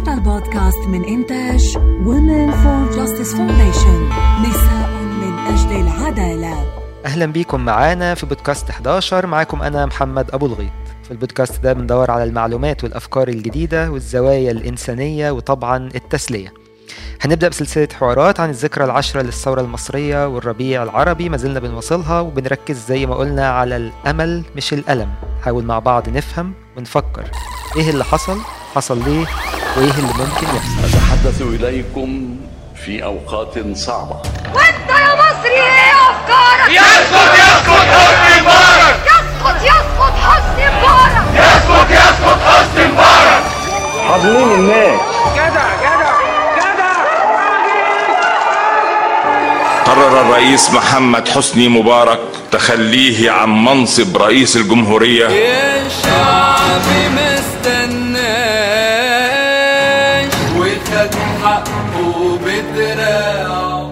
هذا البودكاست من إنتاج Women for Justice Foundation نساء من أجل العدالة اهلا بيكم معانا في بودكاست 11 معاكم انا محمد ابو الغيط في البودكاست ده بندور على المعلومات والافكار الجديده والزوايا الانسانيه وطبعا التسليه هنبدا بسلسله حوارات عن الذكرى العشره للثوره المصريه والربيع العربي ما زلنا بنواصلها وبنركز زي ما قلنا على الامل مش الالم نحاول مع بعض نفهم ونفكر ايه اللي حصل حصل ليه وايه اللي ممكن يحصل أتحدث إليكم في أوقات صعبة وانت يا مصري ايه افكارك يسقط يسقط حسني مبارك يسقط يسقط حسني مبارك يسقط يسقط حسني مبارك قرر الرئيس محمد حسني مبارك تخليه عن منصب رئيس الجمهورية الشعب مستناش وخد حقه بدراعه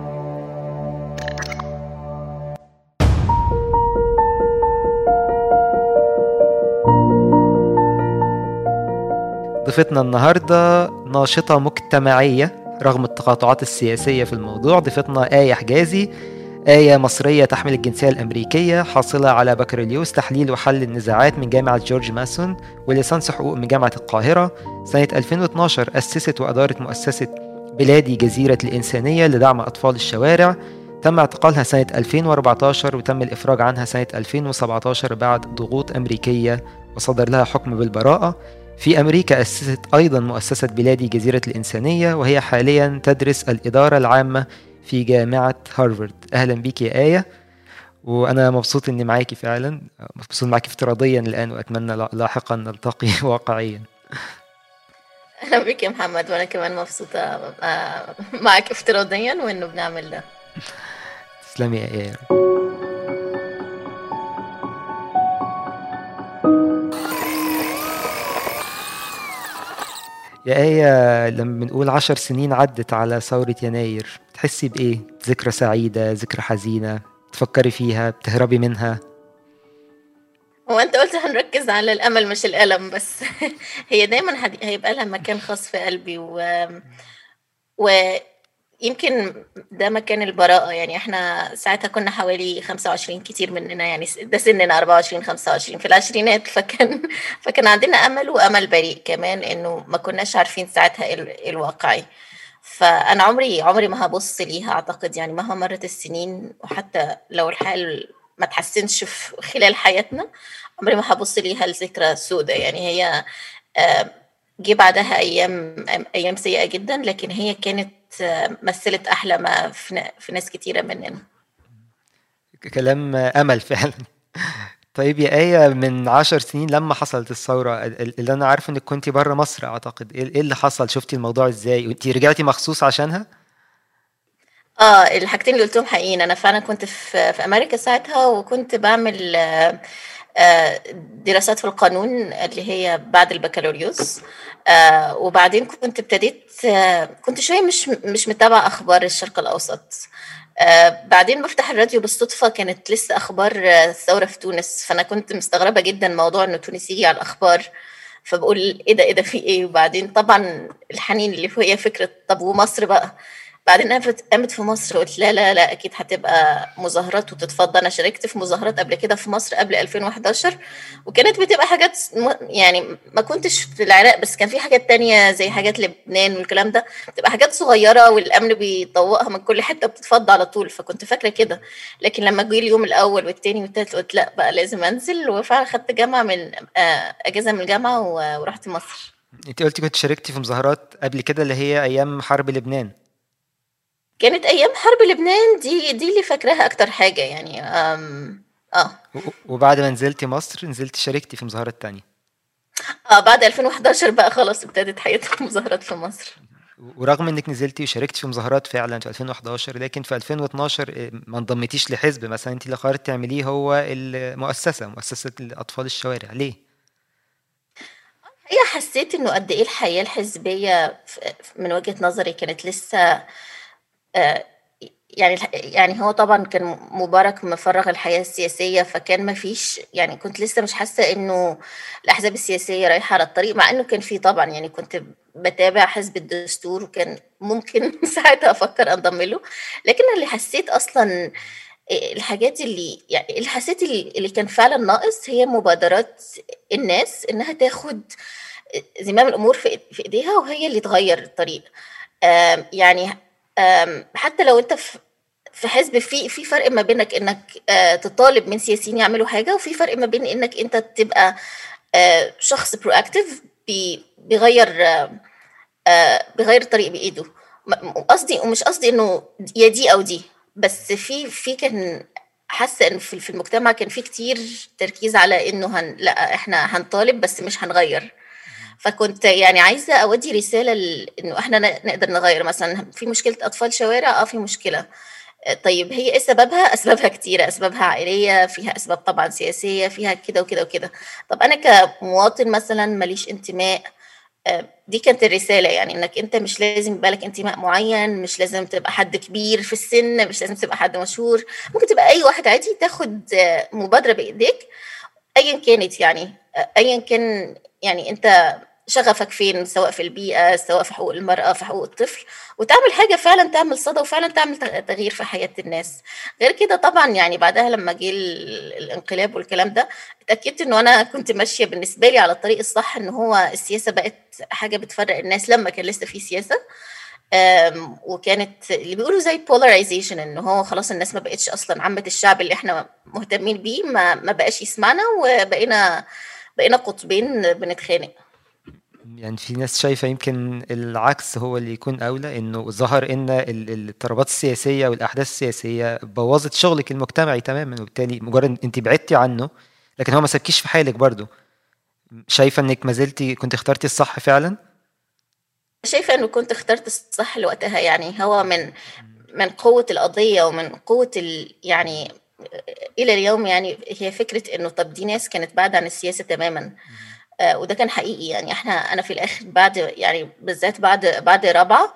ضيفتنا النهارده ناشطه مجتمعيه رغم التقاطعات السياسيه في الموضوع ضيفتنا آية حجازي آية مصرية تحمل الجنسية الأمريكية حاصلة على بكالوريوس تحليل وحل النزاعات من جامعة جورج ماسون وليسانس حقوق من جامعة القاهرة سنة 2012 أسست وأدارت مؤسسة بلادي جزيرة الإنسانية لدعم أطفال الشوارع تم اعتقالها سنة 2014 وتم الإفراج عنها سنة 2017 بعد ضغوط أمريكية وصدر لها حكم بالبراءة في أمريكا أسست أيضا مؤسسة بلادي جزيرة الإنسانية وهي حاليا تدرس الإدارة العامة في جامعة هارفارد أهلا بيك يا آية وأنا مبسوط إني معاكي فعلا مبسوط معاكي افتراضيا الآن وأتمنى لاحقا نلتقي واقعيا اهلا بك يا محمد وانا كمان مبسوطه ابقى معك افتراضيا وانه بنعمل ده تسلمي يا آية يا آية لما بنقول عشر سنين عدت على ثورة يناير بتحسي بإيه؟ ذكرى سعيدة، ذكرى حزينة، تفكري فيها، بتهربي منها هو انت قلت هنركز على الامل مش الالم بس هي دايما هد- هيبقى لها مكان خاص في قلبي و ويمكن ده مكان البراءة يعني احنا ساعتها كنا حوالي 25 كتير مننا يعني س- ده سننا 24 25 في العشرينات فكان فكان عندنا امل وامل بريء كمان انه ما كناش عارفين ساعتها ايه ال- إيه الواقعي فانا عمري عمري ما هبص ليها اعتقد يعني مهما مرت السنين وحتى لو الحال ما تحسنش في خلال حياتنا عمري ما هبص ليها الذكرى سودة يعني هي آه، جه بعدها ايام ايام سيئه جدا لكن هي كانت آه، مثلت احلى ما في نا- في ناس كتيره مننا كلام أمل فعلا طيب يا آية من عشر سنين لما حصلت الثورة ال- ال- اللي أنا عارف إنك كنتي بره مصر أعتقد إيه إيه اللي حصل؟ شفتي الموضوع إزاي؟ وأنتي رجعتي مخصوص عشانها؟ اه الحاجتين اللي قلتهم حقيقيين انا فعلا كنت في في امريكا ساعتها وكنت بعمل آه، آه، دراسات في القانون اللي هي بعد البكالوريوس آه، وبعدين كنت ابتديت آه، كنت شويه مش مش متابعه اخبار الشرق الاوسط آه، بعدين بفتح الراديو بالصدفه كانت لسه اخبار آه، الثوره في تونس فانا كنت مستغربه جدا موضوع انه تونس يجي على الاخبار فبقول ايه ده ايه ده في ايه وبعدين طبعا الحنين اللي هي فكره طب ومصر بقى بعدين قامت قامت في مصر قلت لا لا لا اكيد هتبقى مظاهرات وتتفضى انا شاركت في مظاهرات قبل كده في مصر قبل 2011 وكانت بتبقى حاجات م- يعني ما كنتش في العراق بس كان في حاجات تانية زي حاجات لبنان والكلام ده بتبقى حاجات صغيرة والامن بيطوقها من كل حتة بتتفضى على طول فكنت فاكرة كده لكن لما جه اليوم الاول والتاني والتالت قلت لا بقى لازم انزل وفعلا خدت جامعة من آه، اجازة من الجامعة و- ورحت مصر أنت قلتي كنت شاركتي في مظاهرات قبل كده اللي هي أيام حرب لبنان كانت ايام حرب لبنان دي دي اللي فاكراها اكتر حاجه يعني أم اه و- وبعد ما نزلتي مصر نزلتي شاركتي في مظاهرات تانية اه بعد 2011 بقى خلاص ابتدت حياه المظاهرات في مصر ورغم انك نزلتي وشاركتي في مظاهرات فعلا في 2011 لكن في 2012 إيه، ما انضميتيش لحزب مثلا انت اللي قررت تعمليه هو المؤسسه مؤسسه اطفال الشوارع ليه؟ هي حسيت انه قد ايه الحياه الحزبيه ف- من وجهه نظري كانت لسه آه، يعني يعني هو طبعا كان مبارك مفرغ الحياة السياسية فكان ما فيش يعني كنت لسه مش حاسة انه الأحزاب السياسية رايحة على الطريق مع انه كان في طبعا يعني كنت بتابع حزب الدستور وكان ممكن ساعتها أفكر أنضم له لكن اللي حسيت أصلا الحاجات اللي يعني اللي حسيت اللي كان فعلا ناقص هي مبادرات الناس انها تاخد زمام الامور في ايديها وهي اللي تغير الطريق يعني حتى لو انت في حزب في في فرق ما بينك انك آه، تطالب من سياسيين يعملوا حاجه وفي فرق ما بين انك انت تبقى آه، شخص برو اكتيف بيغير آه، بيغير الطريق بايده قصدي ومش قصدي انه يا دي او دي بس في في كان حاسه انه في المجتمع كان في كتير تركيز على انه هن لا احنا هنطالب بس مش هنغير فكنت يعني عايزه اودي رساله انه احنا نقدر نغير مثلا في مشكله اطفال شوارع اه في مشكله طيب هي ايه سببها؟ اسبابها كتيره، اسبابها عائليه، فيها اسباب طبعا سياسيه، فيها كده وكده وكده. طب انا كمواطن مثلا ماليش انتماء آه، دي كانت الرساله يعني انك انت مش لازم يبقى لك انتماء معين مش لازم تبقى حد كبير في السن مش لازم تبقى حد مشهور ممكن تبقى اي واحد عادي تاخد آه، مبادره بايديك ايا كانت يعني آه، ايا كان يعني انت شغفك فين سواء في البيئة سواء في حقوق المرأة في حقوق الطفل وتعمل حاجة فعلا تعمل صدى وفعلا تعمل تغيير في حياة الناس غير كده طبعا يعني بعدها لما جه الانقلاب والكلام ده اتأكدت انه انا كنت ماشية بالنسبة لي على الطريق الصح ان هو السياسة بقت حاجة بتفرق الناس لما كان لسه في سياسة وكانت اللي بيقولوا زي بولاريزيشن ان هو خلاص الناس ما بقتش اصلا عامة الشعب اللي احنا مهتمين بيه ما, ما بقاش يسمعنا وبقينا بقينا قطبين بنتخانق يعني في ناس شايفة يمكن العكس هو اللي يكون أولى إنه ظهر إن الاضطرابات السياسية والأحداث السياسية بوظت شغلك المجتمعي تماما وبالتالي مجرد أنت بعدتي عنه لكن هو ما سابكيش في حالك برضه شايفة إنك ما زلتي كنت اخترتي الصح فعلا؟ شايفة إنه كنت اخترت الصح لوقتها يعني هو من من قوة القضية ومن قوة ال يعني إلى اليوم يعني هي فكرة إنه طب دي ناس كانت بعد عن السياسة تماما آه، وده كان حقيقي يعني احنا انا في الاخر بعد يعني بالذات بعد بعد رابعه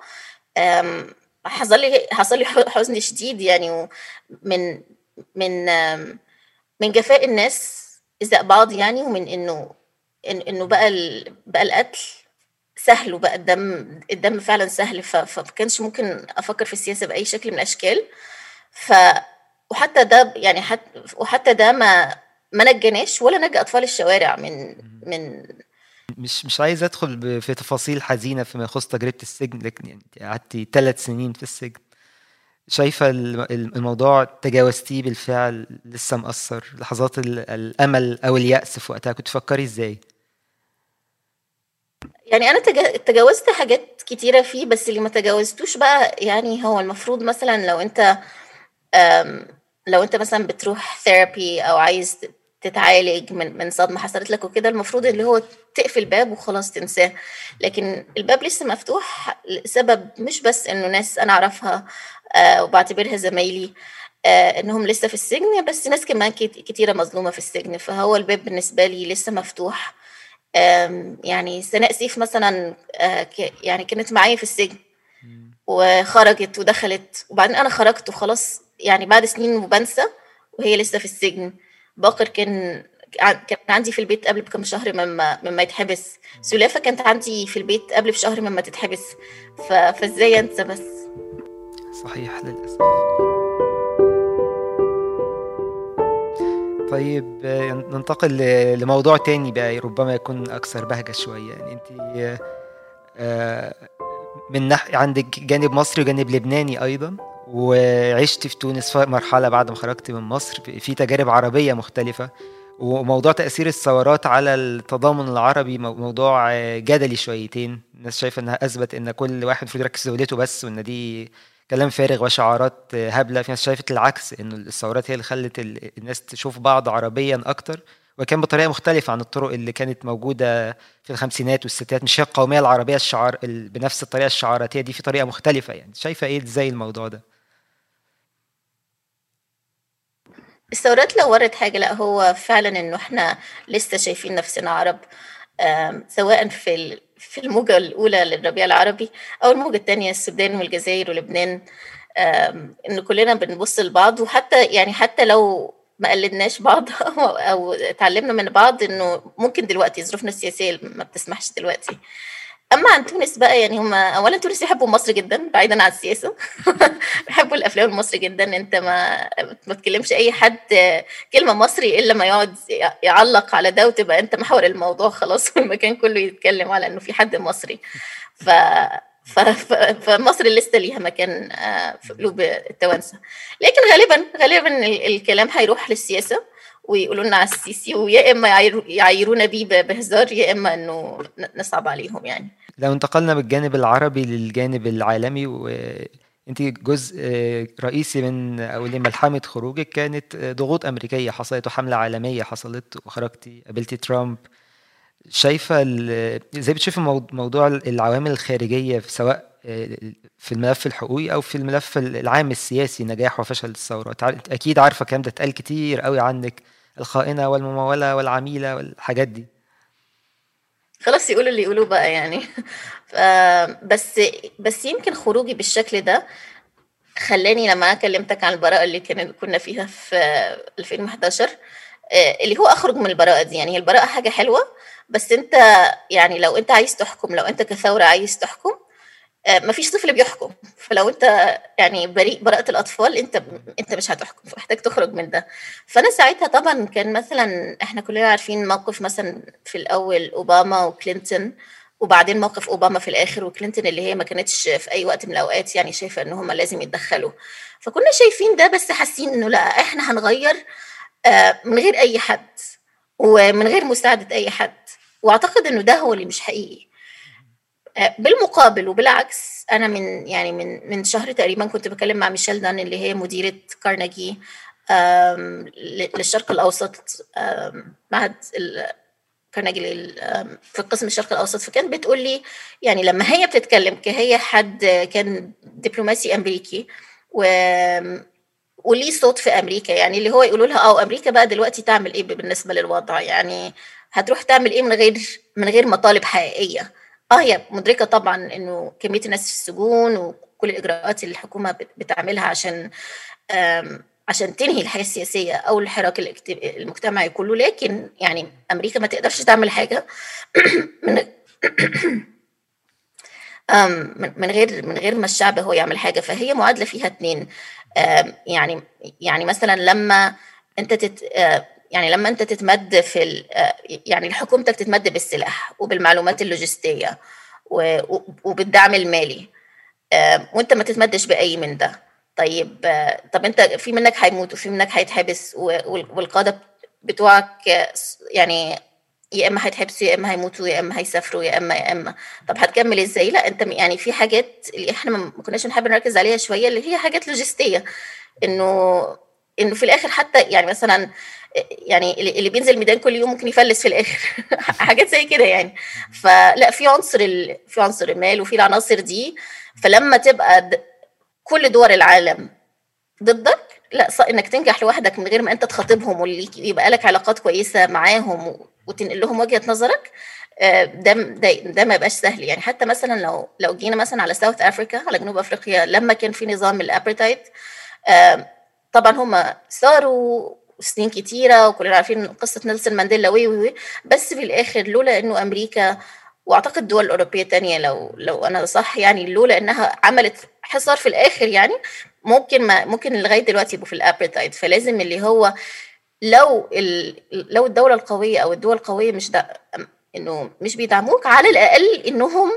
حصل لي حصل لي حزن شديد يعني من من من جفاء الناس ازاء بعض يعني ومن انه انه بقى بقى القتل سهل وبقى الدم الدم فعلا سهل فما كانش ممكن افكر في السياسه باي شكل من الاشكال ف وحتى ده يعني حتى وحتى ده ما ما نجناش ولا نجى اطفال الشوارع من من مش مش عايز ادخل في تفاصيل حزينه فيما يخص تجربه السجن لكن يعني قعدتي ثلاث سنين في السجن شايفه الموضوع تجاوزتيه بالفعل لسه مأثر لحظات الامل او اليأس في وقتها كنت تفكري ازاي؟ يعني انا تجاوزت حاجات كتيره فيه بس اللي ما تجاوزتوش بقى يعني هو المفروض مثلا لو انت لو انت مثلا بتروح ثيرابي او عايز تتعالج من من صدمه حصلت لك وكده المفروض اللي هو تقفل باب وخلاص تنساه لكن الباب لسه مفتوح لسبب مش بس انه ناس انا اعرفها آه وبعتبرها زمايلي آه انهم لسه في السجن بس ناس كمان كتيره مظلومه في السجن فهو الباب بالنسبه لي لسه مفتوح يعني سناء سيف مثلا آه يعني كانت معايا في السجن وخرجت ودخلت وبعدين انا خرجت وخلاص يعني بعد سنين وبنسى وهي لسه في السجن باقر كان كان عندي في البيت قبل بكم شهر مما مما يتحبس سلافة كانت عندي في البيت قبل بشهر مما تتحبس ف... فازاي انسى بس صحيح للأسف طيب ننتقل لموضوع تاني بقى ربما يكون أكثر بهجة شوية يعني أنت آه، من ناحية عندك جانب مصري وجانب لبناني أيضا وعشت في تونس في مرحلة بعد ما خرجت من مصر في تجارب عربية مختلفة وموضوع تأثير الثورات على التضامن العربي موضوع جدلي شويتين الناس شايفة انها اثبت ان كل واحد المفروض يركز في دولته بس وان دي كلام فارغ وشعارات هبلة في ناس شايفة العكس انه الثورات هي اللي خلت الناس تشوف بعض عربيا اكتر وكان بطريقة مختلفة عن الطرق اللي كانت موجودة في الخمسينات والستينات مش هي القومية العربية الشعار بنفس الطريقة الشعاراتية دي في طريقة مختلفة يعني شايفة ايه زي الموضوع ده الثورات لو ورت حاجة لا هو فعلا انه احنا لسه شايفين نفسنا عرب سواء في في الموجة الأولى للربيع العربي أو الموجة الثانية السودان والجزائر ولبنان آم، ان كلنا بنبص لبعض وحتى يعني حتى لو ما قلدناش بعض او أو اتعلمنا من بعض انه ممكن دلوقتي ظروفنا السياسيه ما بتسمحش دلوقتي اما عن تونس بقى يعني هم اولا تونس يحبوا مصر جدا بعيدا عن السياسه بيحبوا الافلام المصري جدا انت ما ما تكلمش اي حد كلمه مصري الا ما يقعد يعلق على ده وتبقى انت محور الموضوع خلاص والمكان كله يتكلم على انه في حد مصري ف ف- ف- فمصر لسه ليها مكان آه، في قلوب التوانسه لكن غالبا غالبا ال- الكلام هيروح للسياسه ويقولوا لنا على السيسي ويا اما يعيرو- يعايرونا بيه ب- بهزار يا اما انه ن- نصعب عليهم يعني لو انتقلنا من الجانب العربي للجانب العالمي وانت جزء آه، رئيسي من او لملحمه خروجك كانت آه، ضغوط امريكيه حصلت وحمله عالميه حصلت وخرجتي قابلتي ترامب شايفه ال- ازاي بتشوفي مو- موضوع العوامل الخارجيه في سواء آه، في الملف الحقوقي او في الملف العام السياسي نجاح وفشل الثوره تع- اكيد عارفه الكلام ده اتقال كتير قوي عنك الخائنه والمموله والعميله والحاجات دي خلاص يقولوا اللي يقولوه بقى يعني ف- بس بس يمكن خروجي بالشكل ده خلاني لما أنا كلمتك عن البراءة اللي كان كنا فيها في 2011 آه، اللي هو اخرج من البراءة دي يعني هي البراءة حاجة حلوة بس انت يعني لو انت عايز تحكم لو انت كثورة عايز تحكم آه، مفيش طفل بيحكم فلو انت يعني بريء براءة الأطفال انت انت مش هتحكم فمحتاج تخرج من ده فأنا ساعتها طبعا كان مثلا احنا كلنا عارفين موقف مثلا في الأول أوباما وكلينتون وبعدين موقف اوباما في الاخر وكلينتون اللي هي ما كانتش في اي وقت من الاوقات يعني شايفه ان هم لازم يتدخلوا فكنا شايفين ده بس حاسين انه لا احنا هنغير آه، من غير اي حد ومن غير مساعده اي حد واعتقد انه ده هو اللي مش حقيقي آه، بالمقابل وبالعكس انا من يعني من من شهر تقريبا كنت بكلم مع ميشيل دان اللي هي مديره كارنيجي آم، ل- للشرق الاوسط آم، معهد ال- كارنيجي لل- آم، في قسم الشرق الاوسط فكانت بتقول لي يعني لما هي بتتكلم كهي حد كان دبلوماسي امريكي و وليه صوت في امريكا يعني اللي هو يقولوا لها اه امريكا بقى دلوقتي تعمل ايه بالنسبه للوضع يعني هتروح تعمل ايه من غير من غير مطالب حقيقيه اه هي مدركه طبعا انه كميه الناس في السجون وكل الاجراءات اللي الحكومه بت- بتعملها عشان آم، عشان تنهي الحياه السياسيه او الحراك الاجت- المجتمعي كله لكن يعني امريكا ما تقدرش تعمل حاجه من آم، من من غير من غير ما الشعب هو يعمل حاجه فهي معادله فيها اتنين آم، يعني يعني مثلا لما انت تت آه، يعني لما انت تتمد في ال- آه، يعني حكومتك تتمد بالسلاح وبالمعلومات اللوجستيه و- و- وبالدعم المالي آه، وانت ما تتمدش باي من ده طيب آه، طب انت في منك هيموت وفي منك هيتحبس و- وال- والقاده بتوعك آه، يعني يا اما هيتحبسوا يا اما هيموتوا يا اما هيسافروا يا اما يا اما طب هتكمل ازاي لا انت م- يعني في حاجات اللي احنا ما ما كناش بنحب نركز عليها شويه اللي هي حاجات لوجستيه انه انه في الاخر حتى يعني مثلا يعني اللي اللي بينزل ميدان كل يوم ممكن يفلس في الاخر حاجات زي كده يعني فلا في عنصر ال... في عنصر المال وفي العناصر دي فلما تبقى د... كل دول العالم ضدك لا ص... انك تنجح لوحدك من غير ما انت تخاطبهم واللي يبقى لك علاقات كويسه معاهم و... وتنقل لهم وجهه نظرك آه، ده ده ده ما يبقاش سهل يعني حتى مثلا لو لو جينا مثلا على ساوث افريكا على جنوب افريقيا لما كان في نظام الابرتايد طبعا هم صاروا سنين كتيرة وكلنا عارفين قصة نيلسون مانديلا وي وي وي بس في الآخر لولا إنه أمريكا وأعتقد دول أوروبية تانية لو لو أنا صح يعني لولا إنها عملت حصار في الآخر يعني ممكن ما ممكن لغاية دلوقتي يبقوا في الأبرتايد فلازم اللي هو لو ال لو الدولة القوية أو الدول القوية مش دا إنه مش بيدعموك على الأقل إنهم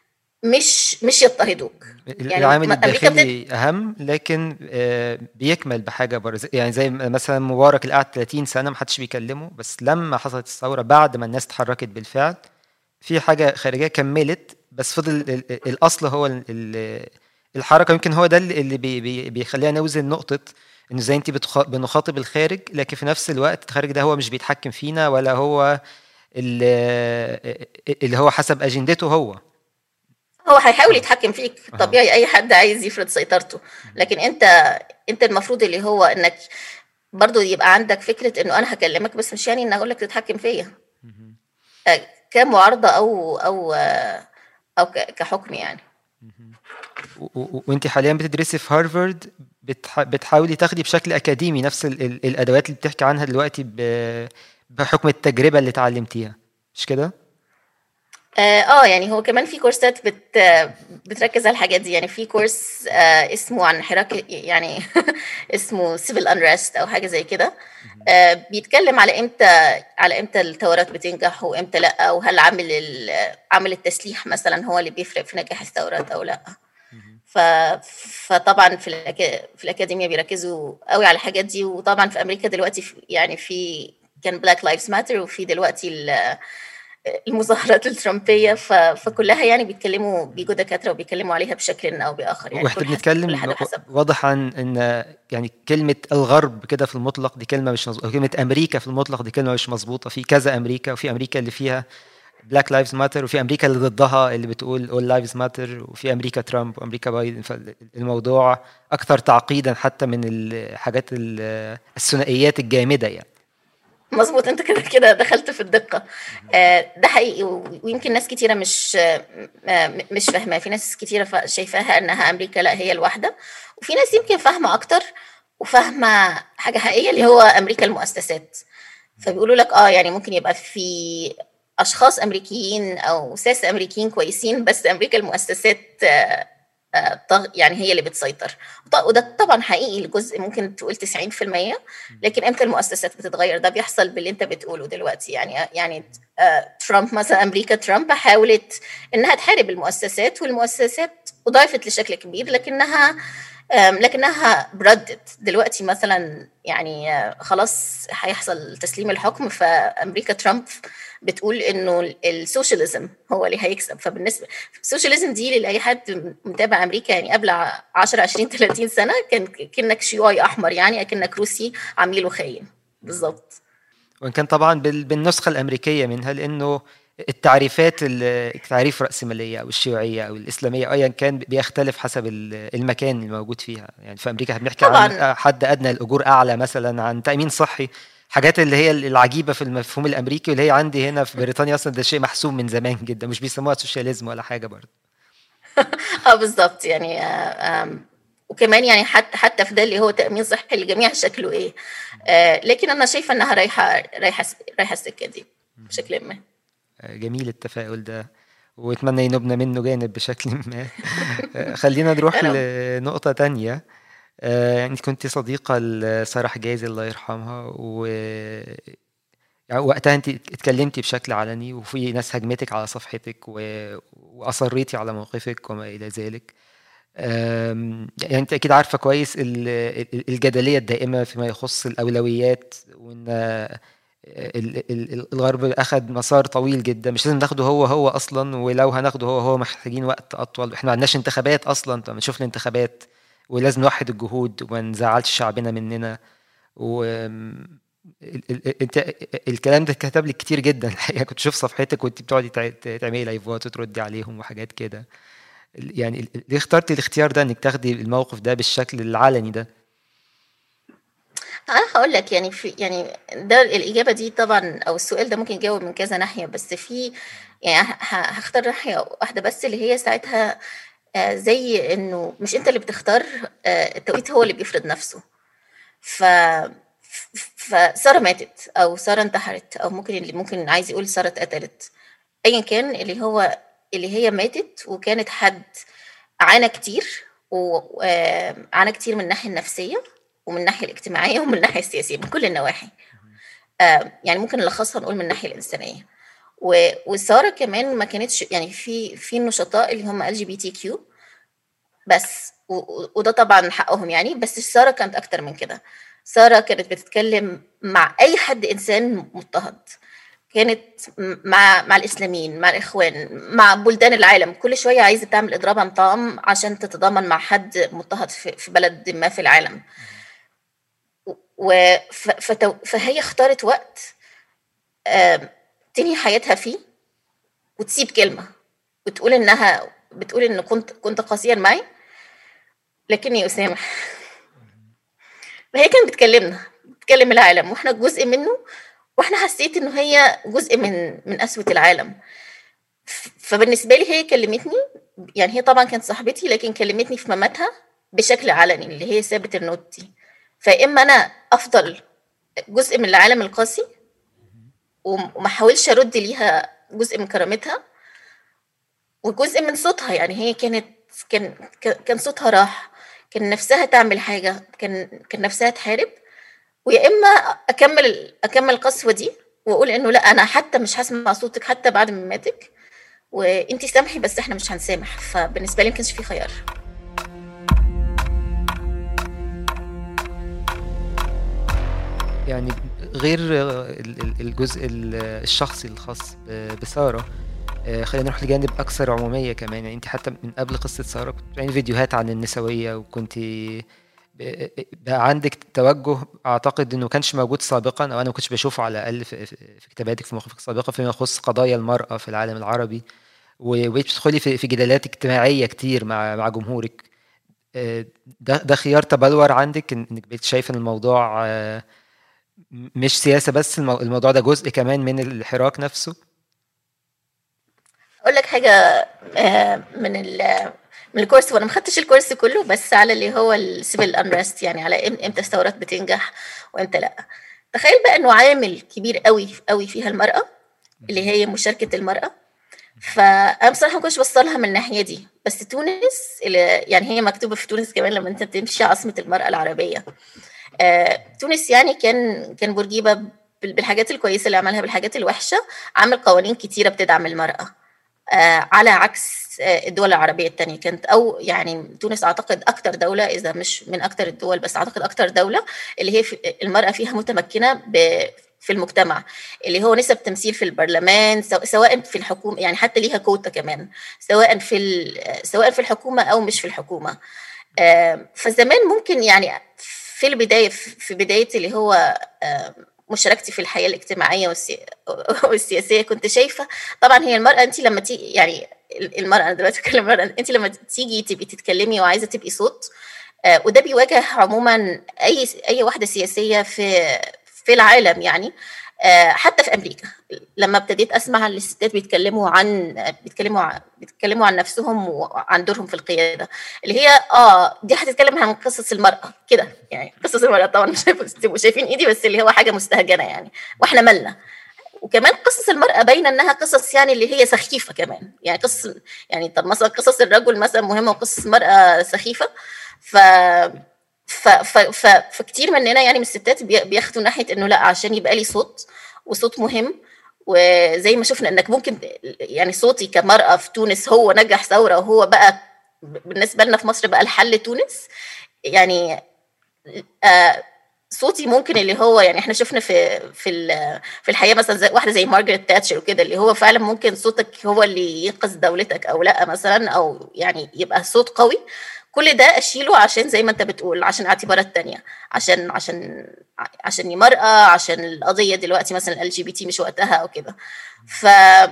مش مش يضطهدوك يعني يعني العامل ما- أمريكا الداخلي اهم لكن آه، بيكمل بحاجه برز يعني زي مثلا مبارك اللي قعد 30 سنه ما حدش بيكلمه بس لما حصلت الثوره بعد ما الناس اتحركت بالفعل في حاجه خارجيه كملت بس فضل ال- ال- الاصل هو ال- ال- الحركه يمكن هو ده اللي اللي بي- بي- بيخلينا نوزن نقطه انه زي انت بتخ- بنخاطب الخارج لكن في نفس الوقت الخارج ده هو مش بيتحكم فينا ولا هو اللي اللي هو حسب اجندته هو هو هيحاول يتحكم فيك طبيعي اي حد عايز يفرض سيطرته لكن انت انت المفروض اللي هو انك برضو يبقى عندك فكره انه انا هكلمك بس مش يعني ان اقول لك تتحكم فيا كمعارضه او او او ك- كحكم يعني وانت حاليا بتدرسي في هارفارد بتح... بتحاولي تاخدي بشكل اكاديمي نفس ال... ال... الادوات اللي بتحكي عنها دلوقتي ب... بحكم التجربه اللي اتعلمتيها مش كده؟ اه آه، يعني هو كمان في كورسات بت بتركز على الحاجات دي يعني في كورس آه اسمه عن حراك يعني اسمه civil unrest او حاجه زي كده آه بيتكلم على امتى على امتى الثورات بتنجح وامتى لا وهل عامل عامل التسليح مثلا هو اللي بيفرق في نجاح الثورات او لا ف... فطبعا في الأك... في الاكاديميه بيركزوا قوي على الحاجات دي وطبعا في امريكا دلوقتي في... يعني في كان بلاك لايفز ماتر وفي دلوقتي ال... المظاهرات الترامبيه ف... فكلها يعني بيتكلموا بيجوا دكاتره وبيتكلموا عليها بشكل او باخر يعني واحنا بنتكلم واضح عن ان يعني كلمه الغرب كده في المطلق دي كلمه مش مظبوطه كلمه امريكا في المطلق دي كلمه مش مظبوطه في كذا امريكا وفي امريكا اللي فيها بلاك لايفز ماتر وفي امريكا اللي ضدها اللي بتقول اول لايفز ماتر وفي امريكا ترامب وامريكا بايدن فالموضوع اكثر تعقيدا حتى من الحاجات الثنائيات الجامده يعني مظبوط انت كده كده دخلت في الدقه آه ده حقيقي ويمكن ناس كتيره مش آه مش فاهمه في ناس كتيره شايفاها انها امريكا لا هي الواحده وفي ناس يمكن فاهمه اكتر وفاهمه حاجه حقيقيه اللي هو امريكا المؤسسات فبيقولوا لك اه يعني ممكن يبقى في اشخاص امريكيين او ساسه امريكيين كويسين بس امريكا المؤسسات آه يعني هي اللي بتسيطر وده طبعا حقيقي الجزء ممكن تقول 90% لكن امتى المؤسسات بتتغير ده بيحصل باللي انت بتقوله دلوقتي يعني يعني ترامب مثلا امريكا ترامب حاولت انها تحارب المؤسسات والمؤسسات اضافت لشكل كبير لكنها لكنها بردت دلوقتي مثلا يعني خلاص هيحصل تسليم الحكم فامريكا ترامب بتقول انه السوشياليزم هو اللي هيكسب فبالنسبه السوشياليزم دي لاي حد متابع امريكا يعني قبل 10 20 30 سنه كان كانك شيوعي احمر يعني اكنك روسي عميل وخاين بالظبط وان كان طبعا بالنسخه الامريكيه منها لانه التعريفات التعريف الرأسمالية أو الشيوعية أو الإسلامية أيا كان بيختلف حسب المكان الموجود فيها يعني في أمريكا بنحكي عن حد أدنى الأجور أعلى مثلا عن تأمين صحي حاجات اللي هي العجيبة في المفهوم الأمريكي واللي هي عندي هنا في بريطانيا أصلا ده شيء محسوم من زمان جدا مش بيسموها سوشياليزم ولا حاجة برضه اه بالظبط يعني وكمان يعني حتى حتى في ده اللي هو تامين صحي للجميع شكله ايه آه لكن انا شايفه انها رايحه رايحه رايحه السكه دي بشكل ما جميل التفاؤل ده واتمنى ينبنى منه جانب بشكل ما خلينا نروح لنقطة تانية يعني كنت صديقة لسارة حجازي الله يرحمها و يعني وقتها انت اتكلمتي بشكل علني وفي ناس هجمتك على صفحتك و... واصريتي على موقفك وما الى ذلك يعني انت اكيد عارفه كويس الجدليه الدائمه فيما يخص الاولويات وان الغرب اخذ مسار طويل جدا مش لازم ناخده هو هو اصلا ولو هناخده هو هو محتاجين وقت اطول احنا ما عندناش انتخابات اصلا طب نشوف الانتخابات ولازم نوحد الجهود وما نزعلش شعبنا مننا و انت الكلام ده كتب لي كتير جدا الحقيقه كنت اشوف صفحتك وانت بتقعدي تعملي لايفات وتردي عليهم وحاجات كده يعني ليه اخترتي الاختيار ده انك تاخدي الموقف ده بالشكل العلني ده انا هقول لك يعني في يعني ده الاجابه دي طبعا او السؤال ده ممكن يجاوب من كذا ناحيه بس في يعني هختار ناحيه واحده بس اللي هي ساعتها زي انه مش انت اللي بتختار التوقيت هو اللي بيفرض نفسه ف فساره ماتت او ساره انتحرت او ممكن اللي ممكن عايز يقول ساره اتقتلت ايا كان اللي هو اللي هي ماتت وكانت حد عانى كتير وعانى كتير من الناحيه النفسيه ومن الناحيه الاجتماعيه ومن الناحيه السياسيه من كل النواحي آه يعني ممكن نلخصها نقول من الناحيه الانسانيه وساره كمان ما كانتش يعني في في النشطاء اللي هم ال جي بي تي كيو بس وده طبعا حقهم يعني بس ساره كانت اكتر من كده ساره كانت بتتكلم مع اي حد انسان مضطهد كانت مع مع الاسلاميين مع الاخوان مع بلدان العالم كل شويه عايزه تعمل اضراب انطام عشان تتضامن مع حد مضطهد في بلد ما في العالم فهي اختارت وقت تنهي حياتها فيه وتسيب كلمة وتقول إنها بتقول إن كنت كنت قاسيا معي لكني أسامح فهي كانت بتكلمنا بتكلم العالم واحنا جزء منه واحنا حسيت انه هي جزء من من قسوة العالم فبالنسبة لي هي كلمتني يعني هي طبعا كانت صاحبتي لكن كلمتني في مماتها بشكل علني اللي هي سابت النوت دي فاما انا افضل جزء من العالم القاسي وما احاولش ارد ليها جزء من كرامتها وجزء من صوتها يعني هي كانت كان كان صوتها راح كان نفسها تعمل حاجه كان كان نفسها تحارب ويا اما اكمل اكمل القسوه دي واقول انه لا انا حتى مش هسمع صوتك حتى بعد ما ماتك وانتي سامحي بس احنا مش هنسامح فبالنسبه لي ما كانش في خيار يعني غير الجزء الشخصي الخاص بساره آه، خلينا نروح لجانب اكثر عموميه كمان يعني انت حتى من قبل قصه ساره كنت بتعملي فيديوهات عن النسويه وكنت بقى عندك توجه اعتقد انه كانش موجود سابقا او انا ما كنتش بشوفه على الاقل في, في كتاباتك في مواقفك السابقه فيما يخص قضايا المراه في العالم العربي وبقيت بتدخلي في, في جدالات اجتماعيه كتير مع مع جمهورك آه، ده ده خيار تبلور عندك انك بقيت شايف ان الموضوع آه، مش سياسه بس الموضوع ده جزء كمان من الحراك نفسه اقول لك حاجه آه، من من الكورس وانا ما خدتش الكورس كله بس على اللي هو السيفل انرست يعني على امتى الثورات بتنجح وامتى لا تخيل بقى انه عامل كبير قوي قوي فيها المراه اللي هي مشاركه المراه فانا بصراحه ما كنتش بصلها من الناحيه دي بس تونس اللي يعني هي مكتوبه في تونس كمان لما انت بتمشي عاصمه المراه العربيه آه، تونس يعني كان كان بورقيبه بالحاجات الكويسه اللي عملها بالحاجات الوحشه عمل قوانين كتيره بتدعم المراه آه، على عكس آه، الدول العربية التانية كانت أو يعني تونس أعتقد أكتر دولة إذا مش من أكتر الدول بس أعتقد أكتر دولة اللي هي المرأة فيها متمكنة في المجتمع اللي هو نسب تمثيل في البرلمان سواء في الحكومة يعني حتى ليها كوتا كمان سواء في سواء في الحكومة أو مش في الحكومة فزمان ممكن يعني في البداية في بداية اللي هو مشاركتي في الحياه الاجتماعيه والسياسيه كنت شايفه طبعا هي المراه انت لما تيجي يعني المراه انا دلوقتي بتكلم المراه انت لما تيجي تبقي تتكلمي وعايزه تبقي صوت آه، وده بيواجه عموما اي اي واحده سياسيه في في العالم يعني آه، حتى في امريكا لما ابتديت اسمع الستات بيتكلموا عن بيتكلموا عن بيتكلموا عن نفسهم وعن دورهم في القياده اللي هي اه دي هتتكلم عن قصص المراه كده يعني قصص المراه طبعا مش تبقوا شايفين ايدي بس اللي هو حاجه مستهجنه يعني واحنا مالنا وكمان قصص المرأة باينة إنها قصص يعني اللي هي سخيفة كمان يعني قصص يعني طب مثلا قصص الرجل مثلا مهمة وقصص المرأة سخيفة ف ف ف ف فكتير مننا يعني من الستات بياخدوا ناحيه انه لا عشان يبقى لي صوت وصوت مهم وزي ما شفنا انك ممكن يعني صوتي كمراه في تونس هو نجح ثوره وهو بقى بالنسبه لنا في مصر بقى الحل تونس يعني آه صوتي ممكن اللي هو يعني احنا شفنا في في في الحياه مثلا زي واحده زي مارجريت تاتشر وكده اللي هو فعلا ممكن صوتك هو اللي ينقذ دولتك او لا مثلا او يعني يبقى صوت قوي كل ده اشيله عشان زي ما انت بتقول عشان اعتبارات تانية عشان عشان عشان مرأة عشان القضيه دلوقتي مثلا ال جي بي تي مش وقتها او كده ف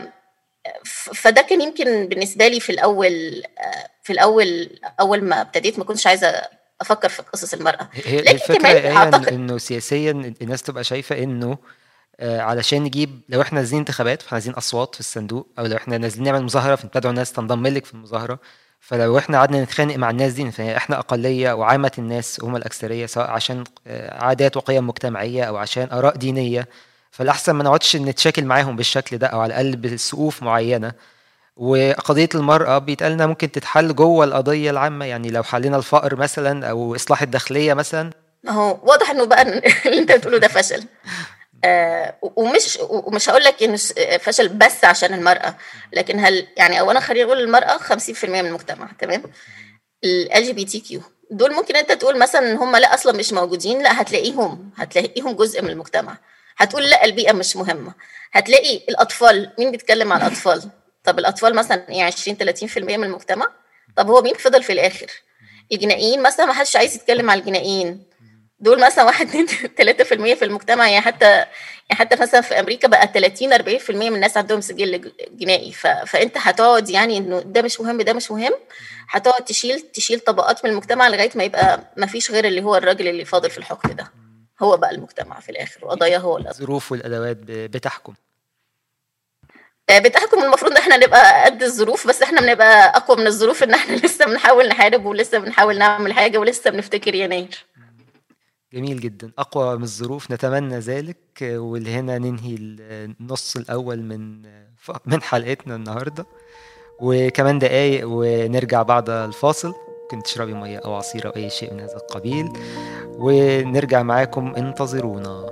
فده كان يمكن بالنسبه لي في الاول في الاول اول ما ابتديت ما كنتش عايزه افكر في قصص المراه هي الفكره كمان اعتقد انه سياسيا الناس تبقى شايفه انه آه، علشان نجيب لو احنا نازلين انتخابات فاحنا عايزين اصوات في الصندوق او لو احنا نازلين نعمل مظاهره فنتدعو الناس تنضم لك في المظاهره فلو احنا قعدنا نتخانق مع الناس دي فاحنا اقليه وعامه الناس هم الاكثريه سواء عشان آه، عادات وقيم مجتمعيه او عشان اراء دينيه فالاحسن ما نقعدش نتشاكل معاهم بالشكل ده او على الاقل بسقوف معينه وقضيه المراه بيتقال انها ممكن تتحل جوه القضيه العامه يعني لو حلينا الفقر مثلا او اصلاح الداخليه مثلا ما هو واضح انه بقى اللي انت بتقوله ده فشل آه ومش ومش هقول لك انه فشل بس عشان المراه لكن هل يعني اولا خلينا نقول المراه 50% من المجتمع تمام ال جي بي تي كيو دول ممكن انت تقول مثلا ان هم لا اصلا مش موجودين لا هتلاقيهم هتلاقيهم جزء من المجتمع هتقول لا البيئه مش مهمه هتلاقي الاطفال مين بيتكلم عن الاطفال طب الاطفال مثلا يعني 20 30% من المجتمع طب هو مين فضل في الاخر الجنائيين مثلا ما حدش عايز يتكلم على الجنائيين دول مثلا واحد اتنين تلاتة في المية في المجتمع يعني حتى يعني حتى مثلا في امريكا بقى 30 40 في المية من الناس عندهم سجل جنائي ف... فانت هتقعد يعني انه ده مش مهم ده مش مهم هتقعد تشيل تشيل طبقات من المجتمع لغايه ما يبقى ما فيش غير اللي هو الراجل اللي فاضل في الحكم ده هو بقى المجتمع في الاخر وقضايا هو الظروف والادوات بتحكم آه، بالتحكم المفروض ان احنا نبقى قد الظروف بس احنا بنبقى اقوى من الظروف ان احنا لسه بنحاول نحارب ولسه بنحاول نعمل حاجه ولسه بنفتكر يناير جميل جدا أقوى من الظروف نتمنى ذلك ولهنا ننهي النص الأول من من حلقتنا النهاردة وكمان دقايق ونرجع بعد الفاصل ممكن تشربي مية أو عصير أو أي شيء من هذا القبيل ونرجع معاكم انتظرونا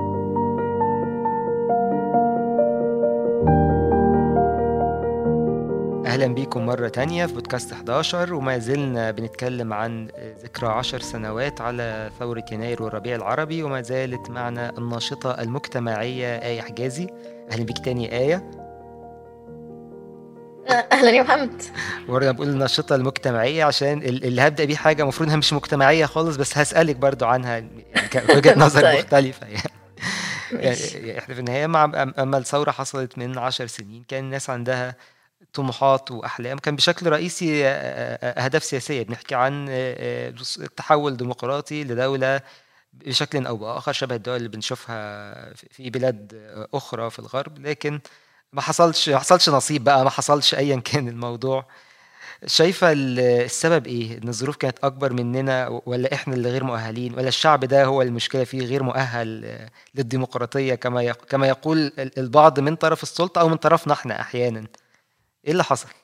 أهلا بيكم مرة تانية في بودكاست 11 وما زلنا بنتكلم عن ذكرى عشر سنوات على ثورة يناير والربيع العربي وما زالت معنا الناشطة المجتمعية آية حجازي أهلا بيك تاني آية اهلا يا محمد ورنا بقول الناشطة المجتمعية عشان اللي هبدأ بيه حاجة المفروض انها مش مجتمعية خالص بس هسألك برضو عنها يعني وجهة نظر طيب. مختلفة يعني ماشي. يعني احنا في النهاية مع أما الثورة حصلت من عشر سنين كان الناس عندها طموحات واحلام كان بشكل رئيسي آه، آه، اهداف سياسيه بنحكي عن آه، التحول ديمقراطي لدوله بشكل او باخر شبه الدول اللي بنشوفها في بلاد اخرى في الغرب لكن ما حصلش ما حصلش نصيب بقى ما حصلش ايا كان الموضوع شايفه السبب ايه ان الظروف كانت اكبر مننا ولا احنا اللي غير مؤهلين ولا الشعب ده هو المشكله فيه غير مؤهل للديمقراطيه كما كما يقول البعض من طرف السلطه او من طرفنا احنا احيانا ايه اللي حصل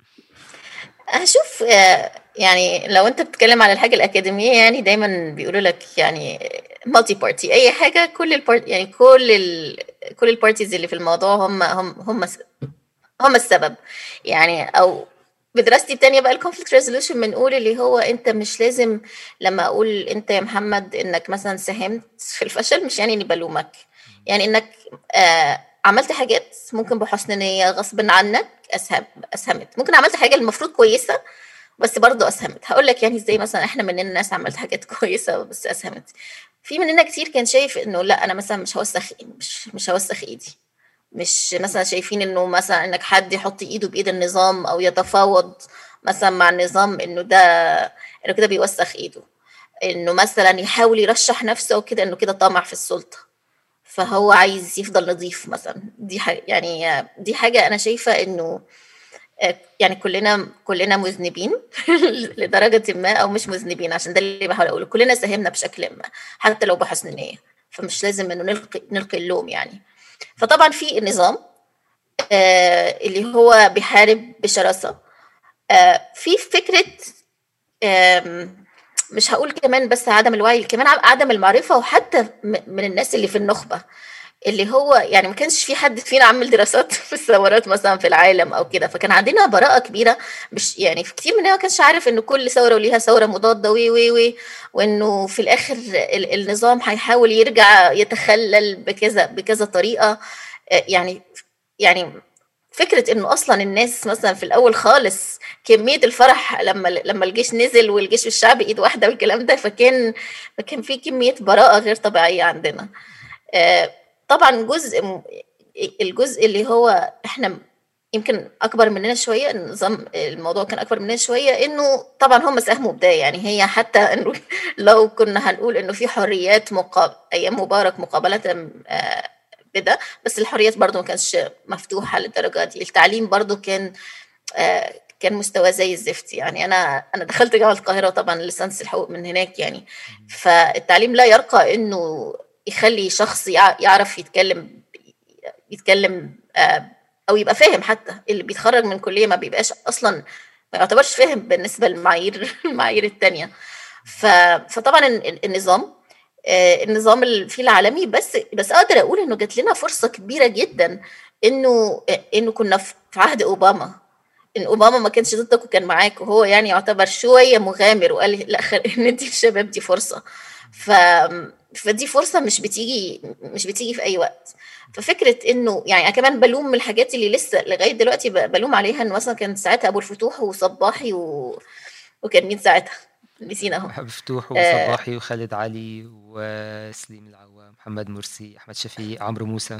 هشوف آه، يعني لو انت بتتكلم على الحاجه الاكاديميه يعني دايما بيقولوا لك يعني مالتي بارتي اي حاجه كل البارت يعني كل ال كل البارتيز اللي في الموضوع هم هم هم هم السبب يعني او بدراستي التانية بقى الكونفليكت ريزولوشن بنقول اللي هو انت مش لازم لما اقول انت يا محمد انك مثلا ساهمت في الفشل مش يعني اني بلومك يعني انك آه عملت حاجات ممكن بحسن نية غصب عنك أسهم أسهمت ممكن عملت حاجة المفروض كويسة بس برضه أسهمت هقول لك يعني ازاي مثلا احنا مننا ناس عملت حاجات كويسة بس أسهمت في مننا كتير كان شايف انه لا انا مثلا مش هوسخ مش مش هوسخ ايدي مش مثلا شايفين انه مثلا انك حد يحط ايده بايد النظام او يتفاوض مثلا مع النظام انه ده انه كده بيوسخ ايده انه مثلا يحاول يرشح نفسه وكده انه كده طمع في السلطه فهو عايز يفضل نظيف مثلا دي حاجة يعني دي حاجة أنا شايفة إنه آه، يعني كلنا كلنا مذنبين لدرجة ما أو مش مذنبين عشان ده اللي بحاول أقوله كلنا ساهمنا بشكل ما حتى لو بحسن نية فمش لازم إنه نلقي نلقي اللوم يعني فطبعا في النظام آه اللي هو بيحارب بشراسة آه في فكرة مش هقول كمان بس عدم الوعي كمان عدم المعرفة وحتى من الناس اللي في النخبة اللي هو يعني ما كانش في حد فينا عمل دراسات في الثورات مثلا في العالم او كده فكان عندنا براءه كبيره مش يعني في كتير مننا ما كانش عارف انه كل ثوره وليها ثوره مضاده وي وي وي وانه في الاخر النظام هيحاول يرجع يتخلل بكذا بكذا طريقه آه، يعني يعني فكره انه اصلا الناس مثلا في الاول خالص كميه الفرح لما لما الجيش نزل والجيش والشعب ايد واحده والكلام ده فكان فكان في كميه براءه غير طبيعيه عندنا آه، طبعا جزء الجزء اللي هو احنا يمكن اكبر مننا شويه النظام الموضوع كان اكبر مننا شويه انه طبعا هم ساهموا بدايه يعني هي حتى انه لو كنا هنقول انه في حريات مقابل ايام مبارك مقابله آه، بده بس الحريات برضو ما كانش مفتوحة للدرجة دي التعليم برضو كان آه كان مستوى زي الزفت يعني انا انا دخلت جامعه القاهره طبعا لسانس الحقوق من هناك يعني فالتعليم لا يرقى انه يخلي شخص يعرف يتكلم يتكلم آه او يبقى فاهم حتى اللي بيتخرج من كليه ما بيبقاش اصلا ما يعتبرش فاهم بالنسبه للمعايير المعايير التانية فطبعا النظام آه، النظام في العالمي بس بس اقدر اقول انه جات لنا فرصه كبيره جدا انه انه كنا في عهد اوباما ان اوباما ما كانش ضدك وكان معاك وهو يعني يعتبر شويه مغامر وقال لا ندي الشباب دي فرصه ف فدي فرصه مش بتيجي مش بتيجي في اي وقت ففكره انه يعني انا كمان بلوم من الحاجات اللي لسه لغايه دلوقتي بلوم عليها انه مثلا كان ساعتها ابو الفتوح وصباحي و... وكان مين ساعتها نسينا اهو مفتوح وصباحي آه وخالد علي وسليم العوام محمد مرسي احمد شفيق عمرو موسى